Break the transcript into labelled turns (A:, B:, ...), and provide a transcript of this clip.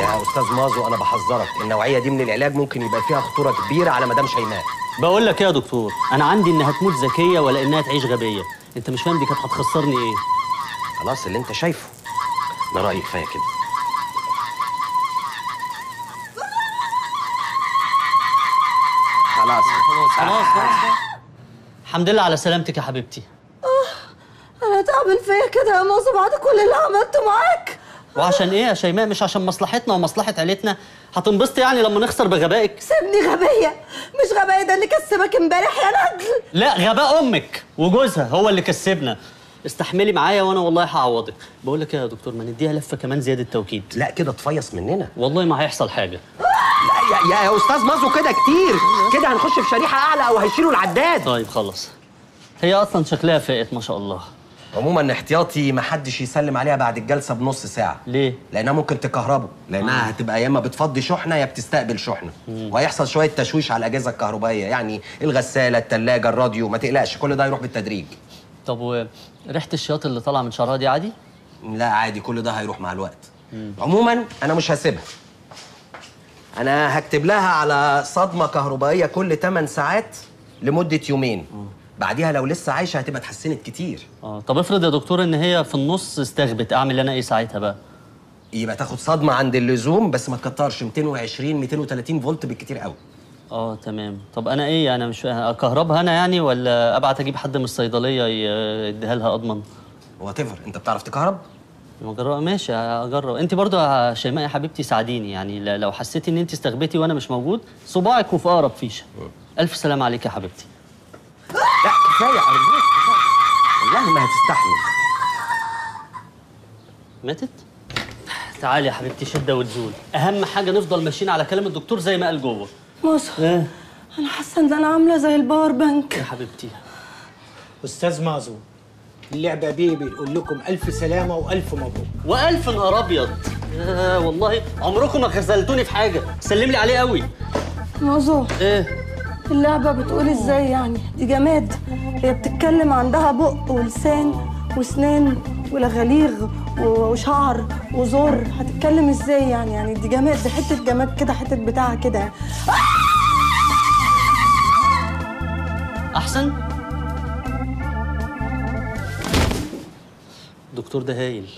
A: يا استاذ مازو انا بحذرك النوعيه دي من العلاج ممكن يبقى فيها خطوره كبيره على مدام شيماء
B: بقول لك ايه يا دكتور انا عندي انها تموت ذكيه ولا انها تعيش غبيه انت مش فاهم دي كانت هتخسرني ايه
A: خلاص اللي انت شايفه انا رايي كفايه كده خلاص
B: خلاص خلاص الحمد لله على سلامتك يا حبيبتي
C: انا تعبان فيا كده يا موزة بعد كل اللي عملته معاك
B: وعشان ايه يا شيماء مش عشان مصلحتنا ومصلحه عيلتنا هتنبسط يعني لما نخسر بغبائك
C: سيبني غبية مش غبية ده اللي كسبك امبارح يا ندل
B: لا غباء امك وجوزها هو اللي كسبنا استحملي معايا وانا والله هعوضك بقول لك ايه يا دكتور ما نديها لفه كمان زياده توكيد
A: لا كده تفيص مننا
B: والله ما هيحصل حاجه
A: لا يا, يا استاذ مازو كده كتير كده هنخش في شريحه اعلى او هيشيلوا العداد
B: طيب خلص هي اصلا شكلها فائت ما شاء الله
A: عموما احتياطي ما حدش يسلم عليها بعد الجلسه بنص ساعه
B: ليه
A: لانها ممكن تكهربه لانها هتبقى يا اما بتفضي شحنه يا بتستقبل شحنه وهيحصل شويه تشويش على الاجهزه الكهربائيه يعني الغساله الثلاجه الراديو ما تقلقش كل ده هيروح بالتدريج
B: طب وريحه الشياط اللي طالعه من شعرها دي عادي
A: لا عادي كل ده هيروح مع الوقت عموما انا مش هسيبها انا هكتب لها على صدمه كهربائيه كل 8 ساعات لمده يومين بعديها لو لسه عايشه هتبقى اتحسنت كتير
B: اه طب افرض يا دكتور ان هي في النص استغبت اعمل انا ايه ساعتها بقى
A: يبقى تاخد صدمه عند اللزوم بس ما تكترش 220 230 فولت بالكتير قوي
B: اه تمام طب انا ايه انا مش اكهربها انا يعني ولا ابعت اجيب حد من الصيدليه ي- يديها لها اضمن
A: وات انت بتعرف تكهرب
B: اجرب ماشي اجرب انت برضو يا شيماء يا حبيبتي ساعديني يعني ل- لو حسيتي ان انت استغبتي وانا مش موجود صباعك وفي اقرب فيشه الف سلام عليك يا حبيبتي
A: لا كفايه ارجوك كفايه والله ما هتستحمل
B: ماتت تعالي يا حبيبتي شده وتزول اهم حاجه نفضل ماشيين على كلام الدكتور زي ما قال جوه
C: موزة
B: ايه
C: انا حاسة ان انا عاملة زي الباور بانك
B: يا حبيبتي
D: استاذ مازو اللعبه بيه بيقول لكم الف سلامه والف مبروك
B: والف نهار ابيض يا والله عمركم ما خذلتوني في حاجه سلم لي عليه قوي
C: موزة
B: ايه
C: اللعبة بتقول ازاي يعني دي جماد هي بتتكلم عندها بق ولسان وسنان ولغاليغ و- وشعر وزور هتتكلم ازاي يعني يعني دي جماد دي حتة جماد كده حتة بتاعها كده يعني.
B: احسن دكتور ده هايل